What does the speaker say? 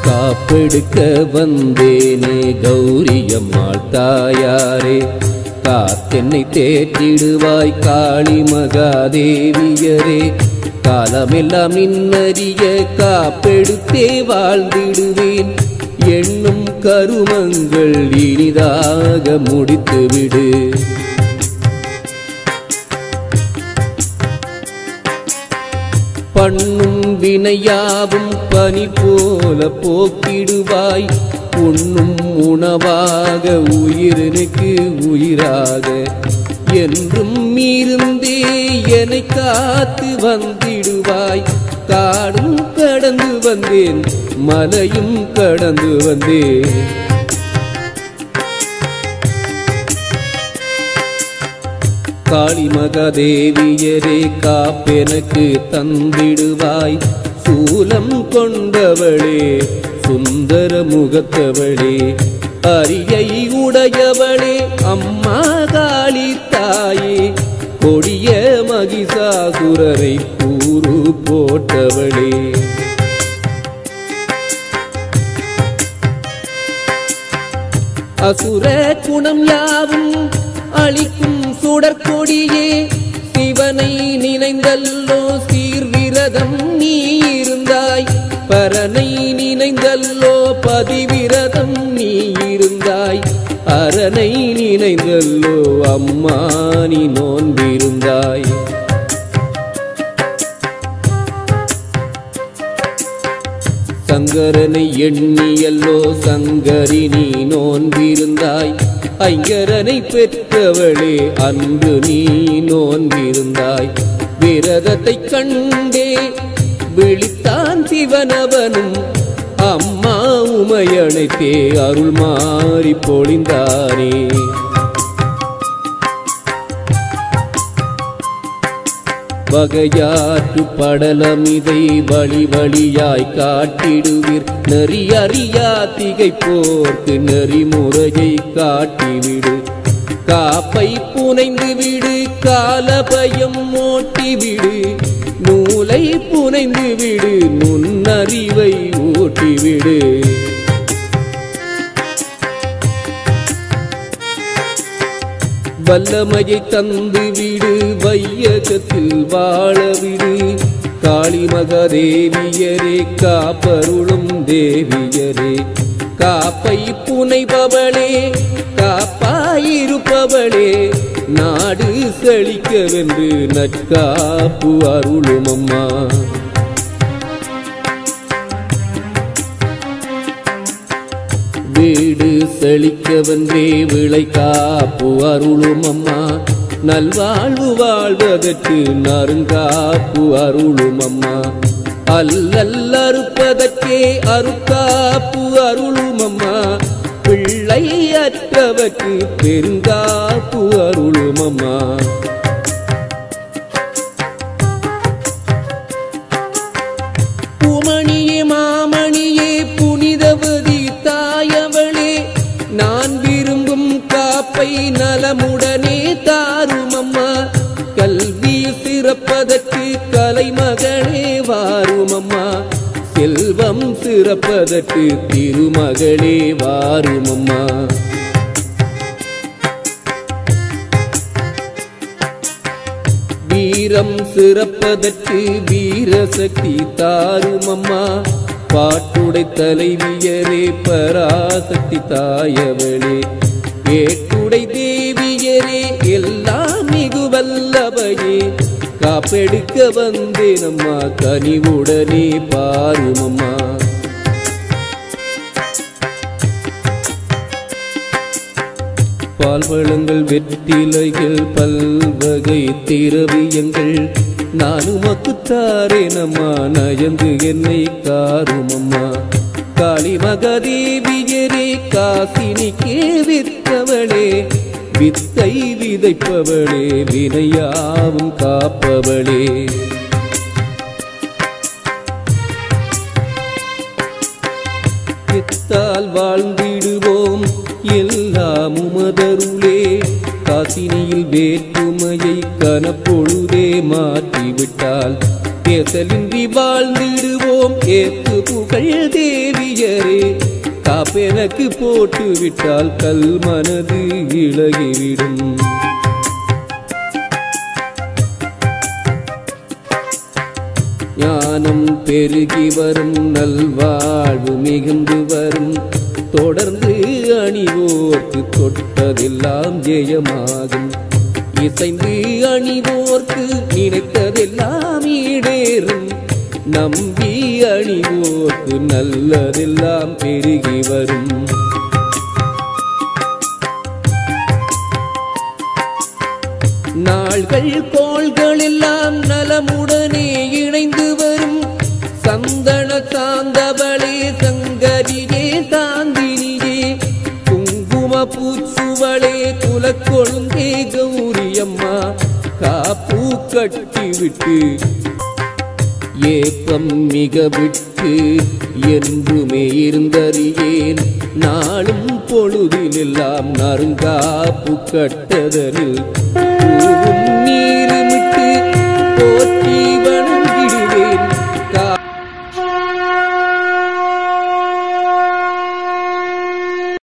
காப்பெடுக்க வந்தேனே கௌரியம்மாள் தாயாரே காத்தென்னை தேற்றிடுவாய் காளி மகாதேவியரே காலமெல்லாம் நின்னறிய காப்பெடுத்தே வாழ்ந்திடுவேன் எண்ணும் கருமங்கள் இனிதாக முடித்துவிடு பண்ணும் வினையாவும் பனி போல போக்கிடுவாய் உண்ணும் உணவாக உயிரினுக்கு உயிராக என்றும் இருந்தே என்னை காத்து வந்திடுவாய் காடும் கடந்து வந்தேன் மலையும் கடந்து வந்தேன் காளி மகாதேவியரே காப்பெனக்கு தந்திடுவாய் சூலம் கொண்டவளே சுந்தர முகத்தவளே அரியை உடையவளே அம்மா காளி தாயே கொடிய மகிஷாசுரரை கூறு போட்டவளே அசுர குணம் யாவும் அளிக்கும் சுடற்கொடியே சிவனை நினைந்தல்லோ சீர்விரதம் நீ இருந்தாய் பரனை நினைந்தல்லோ பதிவிரதம் நீ இருந்தாய் அரணை நினைந்தல்லோ அம்மா நீ நோன்பிருந்தாய் சங்கரனை எண்ணியல்லோ சங்கரி நீ நோன்பிருந்தாய் ஐங்கரனை பெற்றவளே அன்று நீ நோன்பிருந்தாய் விரதத்தை கண்டே விழித்தான் சிவனவனும் அம்மா உமையணைத்தே அருள் மாறி பொழிந்தானே வகையாற்று படலமிதை வழி வழியாய் காட்டிடுவீர் நெறி அறியா திகைப்போர்க்கு நெறிமுறையை காட்டிவிடு காப்பை புனைந்து விடு கால பயம் ஓட்டி விடு நூலை புனைந்து விடு நுண்ணறிவை ஊட்டிவிடு வல்லமையை தந்து விடு வையகத்தில் வாழ விடு காளி மகதேவியரே காப்பருளும் தேவியரே காப்பை புனைபவளே காப்பாயிருப்பவளே நாடு செழிக்கவென்று நற்காப்பு அருளும் அம்மா வீடு செழிக்கவென்றே விளை காப்பு அருளும் அம்மா நல்வாழ்வு வாழ்வதற்கு நறுங்காப்பு அருளும் அம்மா அல்லல் அறுப்பதற்கே அருக்காப்பு அருளும் அம்மா பிள்ளை அற்றவர்க்கு பெருங்காப்பு அருளும் அம்மா பூமணியே மாமணியே புனிதவதி தாயவளே நான் விரும்பும் காப்பை நலமுடனே தாரும் அம்மா கல்வி சிறப்பதற்கு கலைமகளே வாரும் அம்மா செல்வம் சிறப்பதற்கு திருமகளே வாரும் அம்மா வீரம் சிறப்பதற்கு வீரசக்தி தாரும் அம்மா பாட்டுடை தலைவியரே பராசக்தி தாயவளே ஏட்டுடை தேவியரே எல்லாம் மிகு வல்லவையே காப்பெடுக்க வந்தேன் அம்மா கனிவுடனே பாரும் அம்மா பால்வளங்கள் வெற்றிலைகள் பல்வகை திரவியங்கள் நானும் மக்குத்தாரேனம்மா நயந்து என்னை காருமம்மா காளி மகதேவியரே காசினிக்கே வித்தவளே வித்தை விதைப்பவளே வினையாவும் காப்பவளே எத்தால் வாழ்ந்திடுவோம் எல்லாம் உமதருளே காசினியில் வேற்றுமையை கனப்பொழுதே மாற்றிவிட்டால் தேசலின்றி வாழ்ந்திடுவோம் ஏத்து புகழ் தேவியரே காப்பெனக்கு போட்டு விட்டால் கல் மனது இழகிவிடும் ஞானம் பெருகி வரும் நல்வாழ்வு மிகுந்து வரும் தொடர்ந்து அணிவோர்க்கு தொட்டதெல்லாம் ஜெயமாகும் இசைந்து அணிவோர்க்கு நினைத்ததெல்லாம் ஈடேறும் நம்பி அணிவோர்க்கு நல்லதெல்லாம் பெருகி வரும் நாள்கள் கோள்கள் எல்லாம் நலமுடனே இணைந்து வரும் சந்தன சாந்தவளே சங்கரியே சாந்தினியே குங்கும பூச்சுவளே குலக்கொழுந்தே கௌரியம்மா காப்பு கட்டிவிட்டு ஏப்பம் மிக விட்டு என்றுமே இருந்தறியேன் நாளும் பொழுதிலெல்லாம் நறுங்காப்பு கட்டதனில் பூவும்